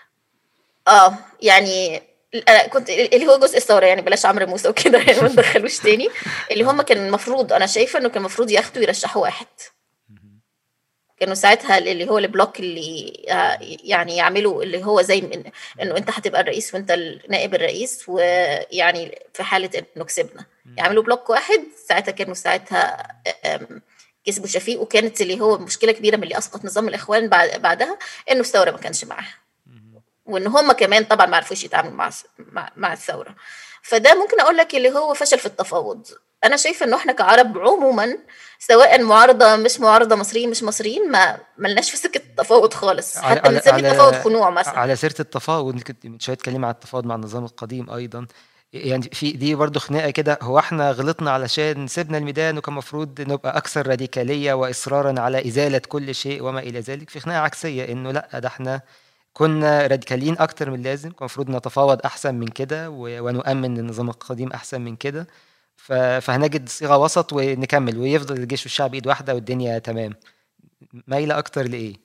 اه يعني انا كنت اللي هو جزء الثوره يعني بلاش عمرو موسى وكده يعني ما ندخلوش تاني اللي هم كان المفروض انا شايفه انه كان المفروض ياخدوا يرشحوا واحد كانوا ساعتها اللي هو البلوك اللي آه، يعني يعملوا اللي هو زي من انه انت هتبقى الرئيس وانت نائب الرئيس ويعني في حاله انه كسبنا يعملوا بلوك واحد ساعتها كانوا ساعتها كسبوا شفيق وكانت اللي هو مشكله كبيره من اللي اسقط نظام الاخوان بعدها انه الثوره ما كانش معاها وان هم كمان طبعا ما عرفوش يتعاملوا مع مع الثوره فده ممكن اقول لك اللي هو فشل في التفاوض انا شايفه انه احنا كعرب عموما سواء معارضه مش معارضه مصريين مش مصريين ما ملناش في سكه التفاوض خالص حتى بنسمي التفاوض خنوع مثلا على سيره التفاوض كنت من شويه تكلمي على التفاوض مع النظام القديم ايضا يعني في دي برضه خناقه كده هو احنا غلطنا علشان سيبنا الميدان وكان المفروض نبقى اكثر راديكاليه واصرارا على ازاله كل شيء وما الى ذلك في خناقه عكسيه انه لا ده احنا كنا راديكاليين اكتر من اللازم كان المفروض نتفاوض احسن من كده ونؤمن النظام القديم احسن من كده فهنجد صيغه وسط ونكمل ويفضل الجيش والشعب ايد واحده والدنيا تمام مايله اكتر لايه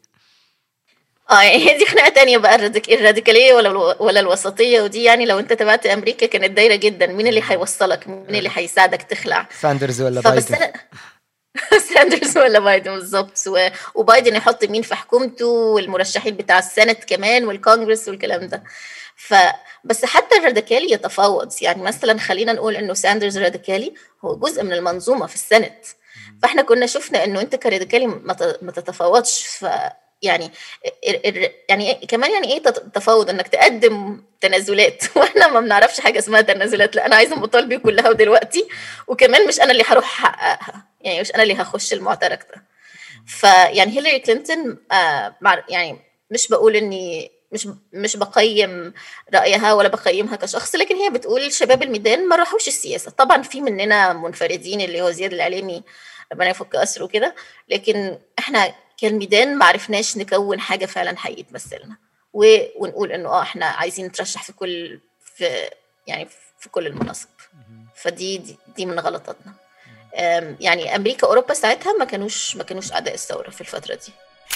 اه يعني دي خناقه تانية بقى الراديكاليه ولا ولا الوسطيه ودي يعني لو انت تابعت امريكا كانت دايره جدا مين اللي هيوصلك مين اللي هيساعدك تخلع ساندرز ولا بايدن ساندرز ولا بايدن بالظبط وبايدن يحط مين في حكومته والمرشحين بتاع السنت كمان والكونجرس والكلام ده ف بس حتى الراديكالي يتفاوض يعني مثلا خلينا نقول انه ساندرز راديكالي هو جزء من المنظومه في السنت فاحنا كنا شفنا انه انت كراديكالي ما تتفاوضش ف يعني يعني كمان يعني ايه تفاوض انك تقدم تنازلات واحنا ما بنعرفش حاجه اسمها تنازلات لا انا عايزه مطالبي كلها ودلوقتي وكمان مش انا اللي هروح احققها يعني مش انا اللي هخش المعترك ده فيعني هيلاري كلينتون آه يعني مش بقول اني مش مش بقيم رايها ولا بقيمها كشخص لكن هي بتقول شباب الميدان ما راحوش السياسه طبعا في مننا منفردين اللي هو زياد العليمي ربنا يفك اسره كده لكن احنا كالميدان ما عرفناش نكون حاجه فعلا حقيقي تمثلنا ونقول انه اه احنا عايزين نترشح في كل في يعني في كل المناصب فدي دي, دي من غلطاتنا يعني امريكا اوروبا ساعتها ما كانوش ما كانوش اعداء الثوره في الفتره دي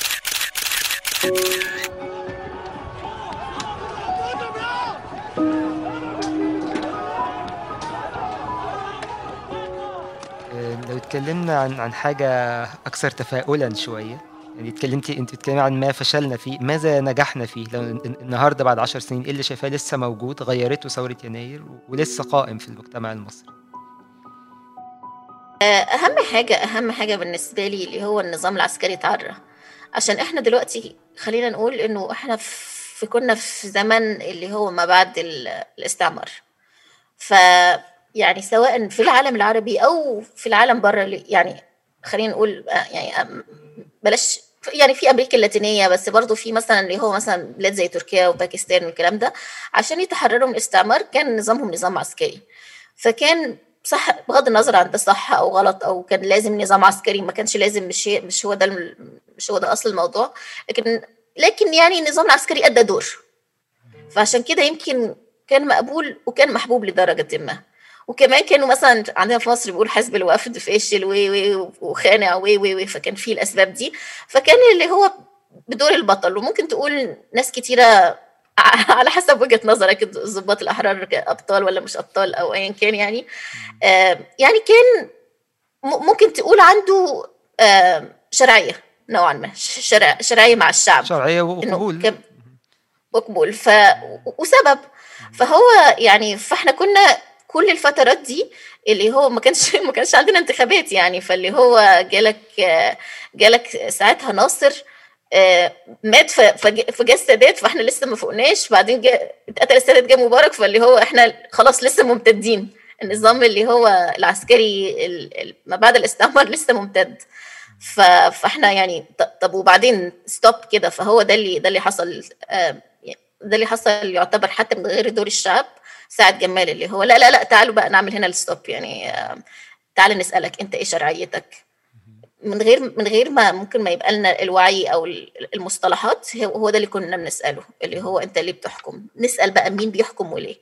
لو اتكلمنا عن عن حاجة أكثر تفاؤلا شوية يعني اتكلمتي انت بتتكلمي عن ما فشلنا فيه ماذا نجحنا فيه لو النهارده بعد عشر سنين ايه اللي شايفاه لسه موجود غيرته ثوره يناير ولسه قائم في المجتمع المصري اهم حاجه اهم حاجه بالنسبه لي اللي هو النظام العسكري اتعرى عشان احنا دلوقتي خلينا نقول انه احنا في كنا في زمن اللي هو ما بعد الاستعمار ف يعني سواء في العالم العربي او في العالم بره يعني خلينا نقول يعني بلاش يعني في امريكا اللاتينيه بس برضه في مثلا اللي هو مثلا بلاد زي تركيا وباكستان والكلام ده عشان يتحرروا من الاستعمار كان نظامهم نظام عسكري فكان صح بغض النظر عن ده صح او غلط او كان لازم نظام عسكري ما كانش لازم مش مش هو ده مش هو ده اصل الموضوع لكن لكن يعني النظام العسكري ادى دور فعشان كده يمكن كان مقبول وكان محبوب لدرجه ما وكمان كانوا مثلا عندنا في مصر بيقول حزب الوفد فاشل وي وي وخانع وي وي وي فكان في الاسباب دي فكان اللي هو بدور البطل وممكن تقول ناس كتيره على حسب وجهه نظرك الضباط الاحرار ابطال ولا مش ابطال او ايا كان يعني آه يعني كان ممكن تقول عنده آه شرعيه نوعا ما شرع شرعيه مع الشعب شرعيه وقبول وقبول ف وسبب فهو يعني فاحنا كنا كل الفترات دي اللي هو ما كانش ما كانش عندنا انتخابات يعني فاللي هو جالك جالك ساعتها ناصر مات فجاء السادات فاحنا لسه ما فوقناش بعدين اتقتل السادات جه مبارك فاللي هو احنا خلاص لسه ممتدين النظام اللي هو العسكري ما بعد الاستعمار لسه ممتد فاحنا يعني طب وبعدين ستوب كده فهو ده اللي ده اللي حصل ده اللي حصل يعتبر حتى من غير دور الشعب سعد جمال اللي هو لا لا لا تعالوا بقى نعمل هنا الستوب يعني تعال نسالك انت ايه شرعيتك من غير من غير ما ممكن ما يبقى لنا الوعي او المصطلحات هو ده اللي كنا بنساله اللي هو انت ليه بتحكم نسال بقى مين بيحكم وليه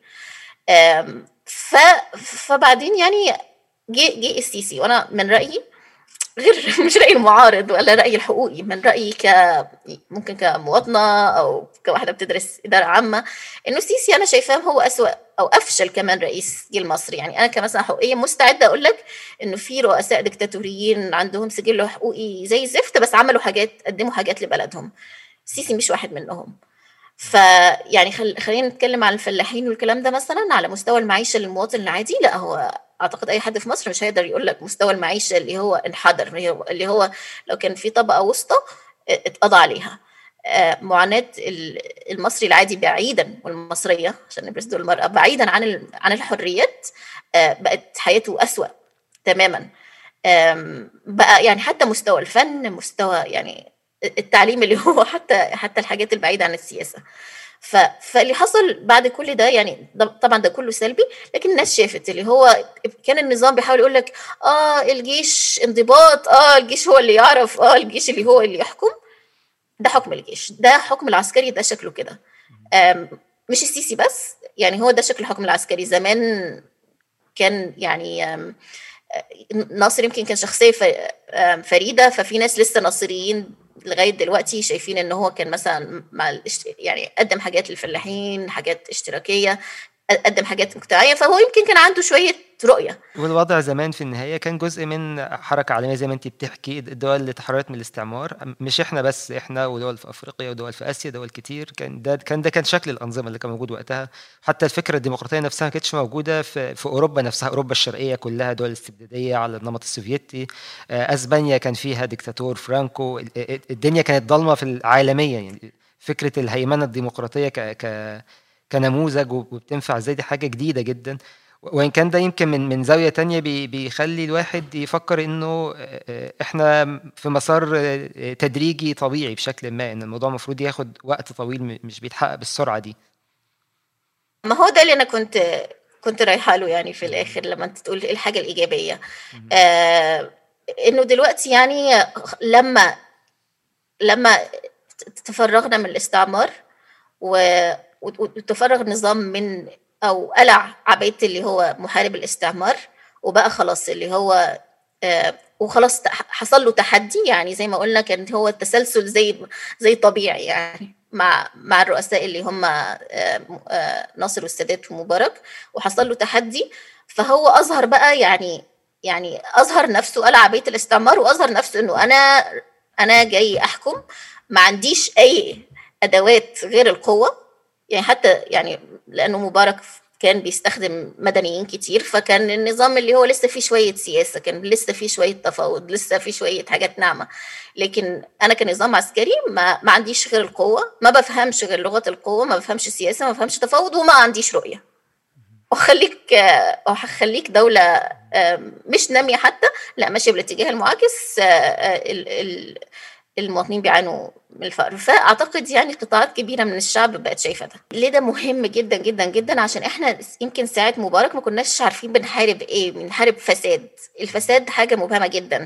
ف فبعدين يعني جه جه السيسي وانا من رايي غير مش رأي المعارض ولا رأي الحقوقي من رأيي ك ممكن كمواطنة أو كواحدة بتدرس إدارة عامة إنه السيسي أنا شايفاه هو أسوأ أو أفشل كمان رئيس جه المصري يعني أنا كمثلا حقوقية مستعدة أقول لك إنه في رؤساء ديكتاتوريين عندهم سجل حقوقي زي الزفت بس عملوا حاجات قدموا حاجات لبلدهم السيسي مش واحد منهم فيعني خل... خلينا نتكلم عن الفلاحين والكلام ده مثلا على مستوى المعيشه للمواطن العادي لا هو اعتقد اي حد في مصر مش هيقدر يقول لك مستوى المعيشه اللي هو انحدر اللي هو لو كان في طبقه وسطى اتقضى عليها آه، معاناه المصري العادي بعيدا والمصريه عشان نبرز دول المراه بعيدا عن عن الحريات آه، بقت حياته اسوا تماما بقى يعني حتى مستوى الفن مستوى يعني التعليم اللي هو حتى حتى الحاجات البعيده عن السياسه ف... فاللي حصل بعد كل ده يعني طبعا ده كله سلبي لكن الناس شافت اللي هو كان النظام بيحاول يقول لك اه الجيش انضباط اه الجيش هو اللي يعرف اه الجيش اللي هو اللي يحكم ده حكم الجيش ده حكم العسكري ده شكله كده مش السيسي بس يعني هو ده شكل الحكم العسكري زمان كان يعني ناصر يمكن كان شخصيه فريده ففي ناس لسه ناصريين لغايه دلوقتي شايفين ان هو كان مثلا مع يعني قدم حاجات للفلاحين حاجات اشتراكيه قدم حاجات مجتمعيه فهو يمكن كان عنده شويه رؤيه والوضع زمان في النهايه كان جزء من حركه عالميه زي ما انت بتحكي الدول اللي تحررت من الاستعمار مش احنا بس احنا ودول في افريقيا ودول في اسيا دول كتير كان ده كان ده كان شكل الانظمه اللي كان موجود وقتها حتى الفكره الديمقراطيه نفسها ما كانتش موجوده في, في اوروبا نفسها اوروبا الشرقيه كلها دول استبداديه على النمط السوفيتي آه، اسبانيا كان فيها دكتاتور فرانكو الدنيا كانت ضلمه في العالميه يعني فكره الهيمنه الديمقراطيه ك, ك كنموذج وبتنفع ازاي دي حاجه جديده جدا وان كان ده يمكن من من زاويه تانية بيخلي الواحد يفكر انه احنا في مسار تدريجي طبيعي بشكل ما ان الموضوع المفروض ياخد وقت طويل مش بيتحقق بالسرعه دي ما هو ده اللي انا كنت كنت رايحه له يعني في الاخر لما انت تقول ايه الحاجه الايجابيه آه انه دلوقتي يعني لما لما تفرغنا من الاستعمار و وتفرغ النظام من او قلع عبايه اللي هو محارب الاستعمار وبقى خلاص اللي هو آه وخلاص حصل له تحدي يعني زي ما قلنا كان هو التسلسل زي زي طبيعي يعني مع مع الرؤساء اللي هم آه آه ناصر والسادات ومبارك وحصل له تحدي فهو اظهر بقى يعني يعني اظهر نفسه قلع عبايه الاستعمار واظهر نفسه انه انا انا جاي احكم ما عنديش اي ادوات غير القوه يعني حتى يعني لانه مبارك كان بيستخدم مدنيين كتير فكان النظام اللي هو لسه فيه شوية سياسة كان لسه فيه شوية تفاوض لسه فيه شوية حاجات ناعمة لكن أنا كنظام عسكري ما, ما عنديش غير القوة ما بفهمش غير لغة القوة ما بفهمش سياسة ما بفهمش تفاوض وما عنديش رؤية وخليك وهخليك دولة مش نامية حتى لا ماشية بالاتجاه المعاكس المواطنين بيعانوا من الفقر فاعتقد يعني قطاعات كبيره من الشعب بقت شايفه ده ليه ده مهم جدا جدا جدا عشان احنا يمكن ساعه مبارك ما كناش عارفين بنحارب ايه بنحارب فساد الفساد حاجه مبهمه جدا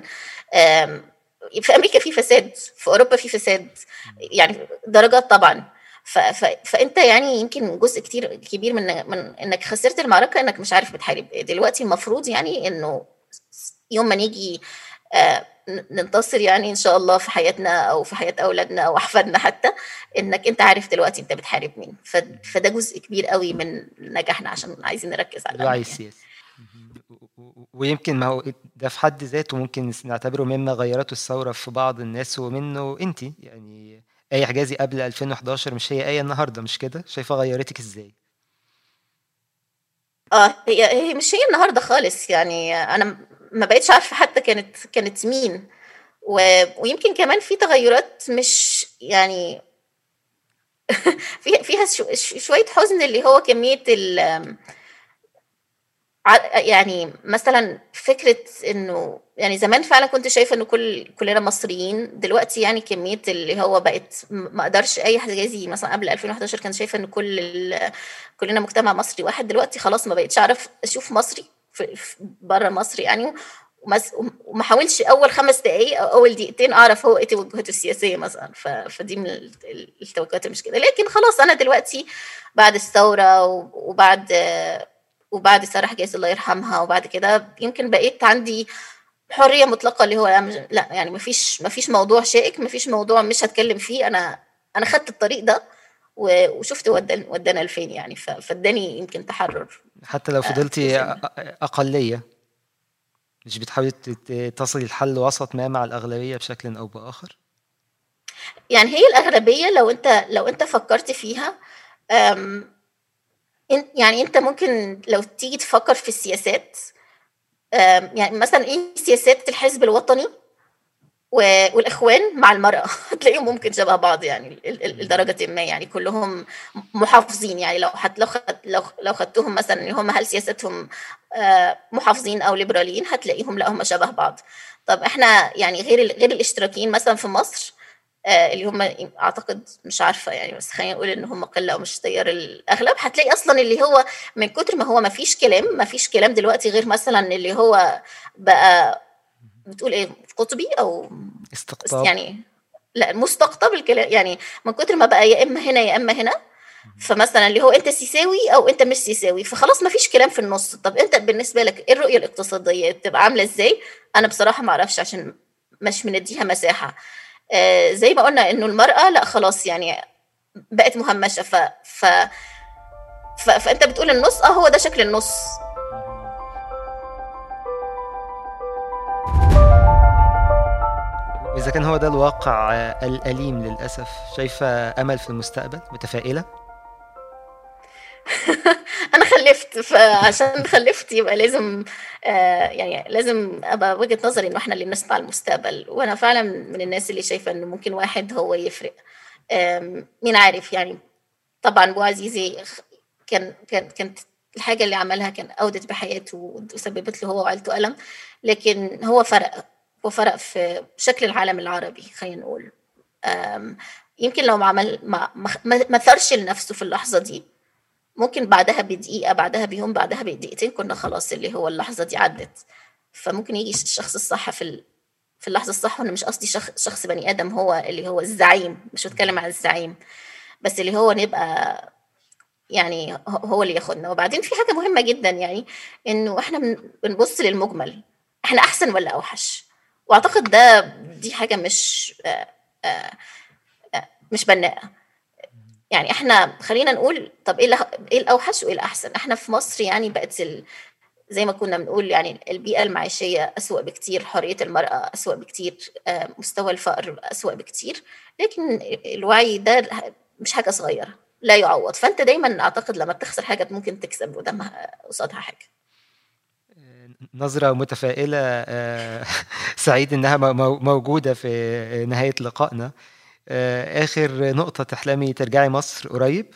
في امريكا في فساد في اوروبا في فساد يعني درجات طبعا ف... ف... فانت يعني يمكن جزء كتير كبير من من انك خسرت المعركه انك مش عارف بتحارب ايه دلوقتي المفروض يعني انه يوم ما نيجي آه ننتصر يعني ان شاء الله في حياتنا او في حياه اولادنا او احفادنا حتى انك انت عارف دلوقتي انت بتحارب مين فده جزء كبير قوي من نجاحنا عشان عايزين نركز على الوعي السياسي ويمكن ما هو ده في حد ذاته ممكن نعتبره مما غيرته الثوره في بعض الناس ومنه انت يعني اي حجازي قبل 2011 مش هي ايه النهارده مش كده شايفه غيرتك ازاي اه هي هي مش هي النهارده خالص يعني انا ما بقتش عارفه حتى كانت كانت مين و... ويمكن كمان في تغيرات مش يعني فيها فيها شويه حزن اللي هو كميه ال يعني مثلا فكره انه يعني زمان فعلا كنت شايفه ان كل كلنا مصريين دلوقتي يعني كميه اللي هو بقت ما اقدرش اي حجازي مثلا قبل 2011 كان شايفه ان كل كلنا مجتمع مصري واحد دلوقتي خلاص ما بقتش اعرف اشوف مصري بره مصر يعني وما حاولش اول خمس دقائق او اول دقيقتين اعرف هو ايه توجهاته السياسيه مثلا فدي من التوجهات المشكله لكن خلاص انا دلوقتي بعد الثوره وبعد وبعد ساره حجاز الله يرحمها وبعد كده يمكن بقيت عندي حريه مطلقه اللي هو لا يعني ما فيش ما فيش موضوع شائك ما فيش موضوع مش هتكلم فيه انا انا خدت الطريق ده وشفت ودانا لفين يعني فاداني يمكن تحرر حتى لو فضلتي اقليه مش بتحاولي تصلي الحل وسط ما مع الاغلبيه بشكل او باخر يعني هي الاغلبيه لو انت لو انت فكرت فيها يعني انت ممكن لو تيجي تفكر في السياسات يعني مثلا ايه سياسات الحزب الوطني والاخوان مع المراه هتلاقيهم ممكن شبه بعض يعني لدرجه ما يعني كلهم محافظين يعني لو حت لو خد لو لو خدتهم مثلا ان هم هل سياستهم آه، محافظين او ليبراليين هتلاقيهم لا هم شبه بعض طب احنا يعني غير غير الاشتراكيين مثلا في مصر آه، اللي هم اعتقد مش عارفه يعني بس خلينا نقول ان هم قله او مش تيار الاغلب هتلاقي اصلا اللي هو من كتر ما هو ما فيش كلام ما فيش كلام دلوقتي غير مثلا اللي هو بقى بتقول ايه قطبي او استقطاب يعني لا مستقطب الكلام يعني من كتر ما بقى يا اما هنا يا اما هنا فمثلا اللي هو انت سيساوي او انت مش سيساوي فخلاص ما فيش كلام في النص طب انت بالنسبه لك ايه الرؤيه الاقتصاديه تبقى عامله ازاي انا بصراحه ما اعرفش عشان مش بنديها مساحه آه زي ما قلنا انه المراه لا خلاص يعني بقت مهمشه ف, ف... ف... فانت بتقول النص اه هو ده شكل النص وإذا كان هو ده الواقع الأليم للأسف شايفة أمل في المستقبل متفائلة؟ انا خلفت فعشان خلفت يبقى لازم آه يعني لازم ابقى وجهه نظري انه احنا اللي بنسمع المستقبل وانا فعلا من الناس اللي شايفه انه ممكن واحد هو يفرق مين عارف يعني طبعا بو عزيزي كان كان كانت الحاجه اللي عملها كان اودت بحياته وسببت له هو وعيلته الم لكن هو فرق وفرق في شكل العالم العربي خلينا نقول يمكن لو ما عمل ما ما ثرش لنفسه في اللحظه دي ممكن بعدها بدقيقه بعدها بيوم بعدها بدقيقتين كنا خلاص اللي هو اللحظه دي عدت فممكن يجي الشخص الصح في في اللحظه الصح وانا مش قصدي شخص, شخص بني ادم هو اللي هو الزعيم مش بتكلم عن الزعيم بس اللي هو نبقى يعني هو اللي ياخدنا وبعدين في حاجه مهمه جدا يعني انه احنا بنبص للمجمل احنا احسن ولا اوحش واعتقد ده دي حاجه مش آه، آه، آه، مش بناءه يعني احنا خلينا نقول طب ايه ايه الاوحش وايه الاحسن احنا في مصر يعني بقت ال... زي ما كنا بنقول يعني البيئة المعيشية أسوأ بكتير حرية المرأة أسوأ بكتير مستوى الفقر أسوأ بكتير لكن الوعي ده مش حاجة صغيرة لا يعوض فأنت دايما أعتقد لما بتخسر حاجة ممكن تكسب قدامها قصادها حاجة نظرة متفائلة آه، سعيد إنها موجودة في نهاية لقائنا آه، آخر نقطة تحلمي ترجعي مصر قريب؟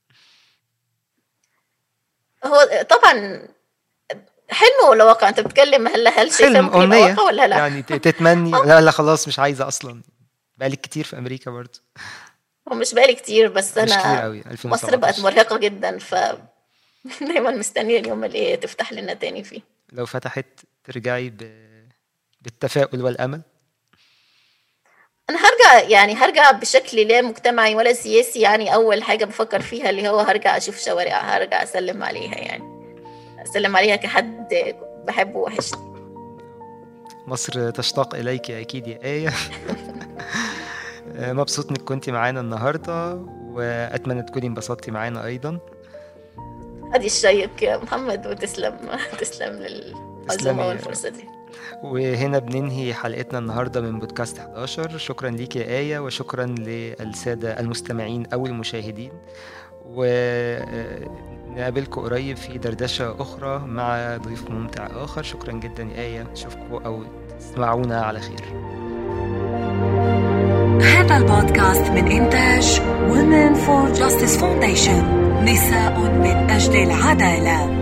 هو طبعا حلم ولا واقع انت بتتكلم هل هل شايفه حلم امنيه ولا لا يعني تتمني لا لا خلاص مش عايزه اصلا بقالي كتير في امريكا برضه هو مش بقالي كتير بس انا مش كتير قوي مصر بقت مرهقه جدا ف دايما مستنيه اليوم اللي تفتح لنا تاني فيه لو فتحت ترجعي ب... بالتفاؤل والامل انا هرجع يعني هرجع بشكل لا مجتمعي ولا سياسي يعني اول حاجه بفكر فيها اللي هو هرجع اشوف شوارع هرجع اسلم عليها يعني اسلم عليها كحد بحبه وحشني مصر تشتاق اليك اكيد يا ايه مبسوط انك كنتي معانا النهارده واتمنى تكوني انبسطتي معانا ايضا ادي الشيق يا محمد وتسلم تسلم للعزومه والفرصه دي وهنا بننهي حلقتنا النهارده من بودكاست 11 شكرا ليك يا آية وشكرا للسادة المستمعين أو المشاهدين ونقابلكم قريب في دردشة أخرى مع ضيف ممتع آخر شكرا جدا يا آية نشوفكم أو تسمعونا على خير هذا البودكاست من إنتاج Women for Justice Foundation نساء من أجل العدالة